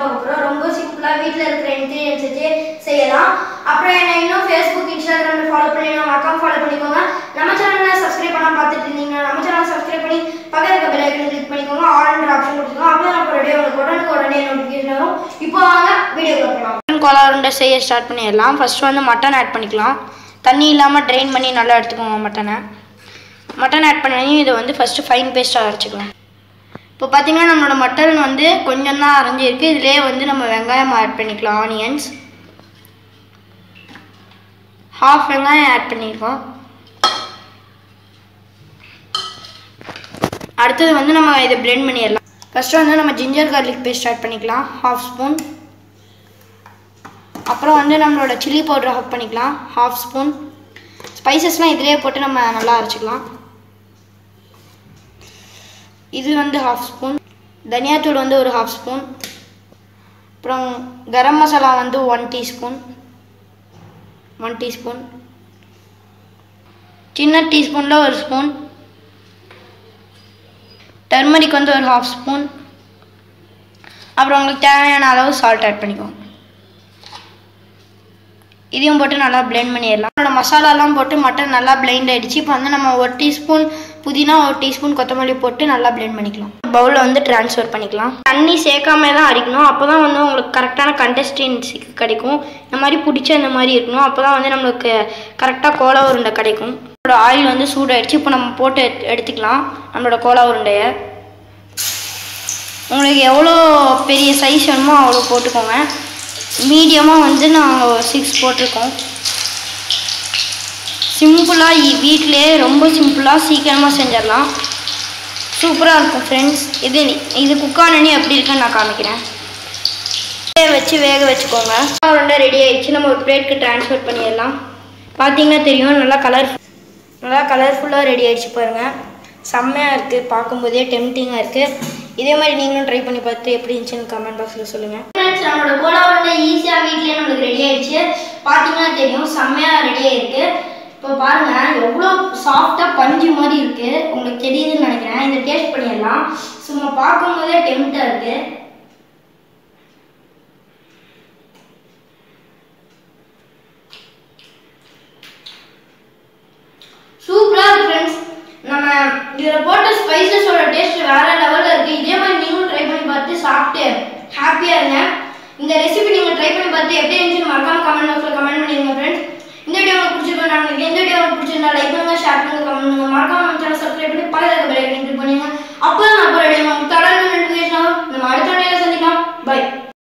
பார்க்க போகிறோம் ரொம்ப சிம்பிளாக வீட்டில் இருக்கிற இன்க்ரீடியன்ஸ் வச்சு செய்யலாம் அப்புறம் என்ன இன்னும் ஃபேஸ்புக் இன்ஸ்டாகிராமில் ஃபாலோ பண்ணி நம்ம அக்கௌண்ட் ஃபாலோ பண்ணிக்கோங்க நம்ம சேனலை சப்ஸ்கிரைப் பண்ணாம பார்த்துட்டு இருந்தீங்கன்னா நம்ம சேனலை சப்ஸ்கிரைப் பண்ணி பக்கத்துல இருக்க பெல் ஐக்கன் கிளிக் பண்ணிக்கோங்க ஆல் ஆப்ஷன் கொடுத்துக்கோங்க அப்போ நான் போகிற வீடியோ உங்களுக்கு உடனுக்கு உடனே நோட்டிஃபிகேஷன் வரும் இப்போ வாங்க வீடியோக்குள்ள போகலாம் மட்டன் கோலா உருண்டை செய்ய ஸ்டார்ட் பண்ணிடலாம் ஃபர்ஸ்ட் வந்து மட்டன் ஆட் பண்ணிக்கலாம் தண்ணி இல்லாமல் ட்ரெயின் பண்ணி நல்லா எடுத்துக்கோங்க மட்டனை மட்டன் ஆட் பண்ணி இதை வந்து ஃபஸ்ட்டு ஃபைன் பேஸ்ட்டாக அரைச்சிக்கலாம் இப்போ பார்த்தீங்கன்னா நம்மளோட மட்டன் வந்து கொஞ்சம் தான் அரைஞ்சிருக்கு இதுலேயே வந்து நம்ம வெங்காயம் ஆட் பண்ணிக்கலாம் ஆனியன்ஸ் ஹாஃப் வெங்காயம் ஆட் பண்ணியிருக்கோம் அடுத்தது வந்து நம்ம இதை பிளெண்ட் பண்ணிடலாம் ஃபஸ்ட்டு வந்து நம்ம ஜிஞ்சர் கார்லிக் பேஸ்ட் ஆட் பண்ணிக்கலாம் ஹாஃப் ஸ்பூன் அப்புறம் வந்து நம்மளோட சில்லி பவுடர் ஆட் பண்ணிக்கலாம் ஹாஃப் ஸ்பூன் ஸ்பைசஸ்லாம் இதிலே போட்டு நம்ம நல்லா அரைச்சிக்கலாம் இது வந்து ஹாஃப் ஸ்பூன் தனியாத்தூள் வந்து ஒரு ஹாஃப் ஸ்பூன் அப்புறம் கரம் மசாலா வந்து ஒன் டீஸ்பூன் ஒன் டீஸ்பூன் சின்ன டீஸ்பூனில் ஒரு ஸ்பூன் டர்மரிக் வந்து ஒரு ஹாஃப் ஸ்பூன் அப்புறம் உங்களுக்கு தேவையான அளவு சால்ட் ஆட் பண்ணிக்கோங்க இதையும் போட்டு நல்லா பிளெண்ட் பண்ணிடலாம் நம்மளோட மசாலாலாம் போட்டு மட்டன் நல்லா பிளெண்ட் ஆயிடுச்சு இப்போ வந்து நம்ம ஒரு டீஸ்பூன் புதினா ஒரு டீஸ்பூன் கொத்தமல்லி போட்டு நல்லா பிளெண்ட் பண்ணிக்கலாம் பவுலில் வந்து ட்ரான்ஸ்ஃபர் பண்ணிக்கலாம் தண்ணி சேர்க்காம தான் அரைக்கணும் அப்போ தான் வந்து உங்களுக்கு கரெக்டான கண்டஸ்டன்சி கிடைக்கும் இந்த மாதிரி பிடிச்ச இந்த மாதிரி இருக்கணும் அப்போ தான் வந்து நம்மளுக்கு கரெக்டாக கோலா உருண்டை கிடைக்கும் நம்மளோட ஆயில் வந்து சூடாயிடுச்சு இப்போ நம்ம போட்டு எடுத்து- எடுத்துக்கலாம் நம்மளோட கோலா உருண்டையை உங்களுக்கு எவ்வளோ பெரிய சைஸ் வேணுமோ அவ்வளோ போட்டுக்கோங்க மீடியமாக வந்து நாங்கள் ஒரு சிக்ஸ் போட்டிருக்கோம் சிம்பிளாக வீட்டிலே ரொம்ப சிம்பிளாக சீக்கிரமாக செஞ்சிடலாம் சூப்பராக இருக்கும் ஃப்ரெண்ட்ஸ் இது இது குக்கானனி எப்படி இருக்குன்னு நான் காமிக்கிறேன் வேக வச்சு வேக வச்சுக்கோங்க உருண்டை ரெடி ஆயிடுச்சு நம்ம ஒரு பிளேட்க்கு ட்ரான்ஸ்ஃபர் பண்ணிடலாம் பார்த்தீங்கன்னா தெரியும் நல்லா கலர் நல்லா கலர்ஃபுல்லாக ரெடி ஆயிடுச்சு பாருங்கள் செம்மையாக இருக்குது பார்க்கும்போதே டெம்டிங்காக இருக்குது இதே மாதிரி நீங்களும் ட்ரை பண்ணி பார்த்து எப்படி இருந்துச்சுன்னு கமெண்ட் பாக்ஸில் சொல்லுங்கள் ஃப்ரெண்ட்ஸ் நம்மளோட கோலா உருண்டை ஈஸியாக வீட்லயே நம்மளுக்கு ரெடி ஆயிடுச்சு பார்த்தீங்கன்னா தெரியும் செம்மையாக ரெடி ஆயிருக்கு இப்போ பாருங்க எவ்வளோ சாஃப்டாக பஞ்சு மாதிரி இருக்கு உங்களுக்கு தெரியுதுன்னு நினைக்கிறேன் இதை டேஸ்ட் பண்ணிடலாம் சும்மா பார்க்கும்போதே டெம்ட்டாக இருக்கு சூப்பராக இருக்கு ஃப்ரெண்ட்ஸ் நம்ம இதில் போட்ட ஸ்பைசஸோட டேஸ்ட் வேற லெவலில் இருக்கு இதே மாதிரி நீங்களும் ட்ரை பண்ணி பார்த்து சாப்பிட்டு ஹாப்பியாக இருங்க இந்த ரெசிபி நீங்கள் ட்ரை பண்ணி பார்த்து எப்படி இருந்துச்சுன்னு மறக்காம கமெண்ட் பாக்ஸில் கமெண்ட் பண்ணிடுங்க ஃப்ரெண்ட்ஸ் இந்த வீடியோ உங்களுக்கு பிடிச்சிருக்கோம் நான் நினைக்கிறேன். இந்த வீடியோ உங்களுக்கு பிடிச்சிருந்தா லைக் பண்ணுங்க ஷேர் பண்ணுங்க கமெண்ட் பண்ணுங்க மறக்காம நம்ம சேனல் சப்ஸ்கிரைப் பண்ணி பக்கத்தில் இருக்க பெல் ஐக்கன் கிளிக் பண்ணுங்க அப்போ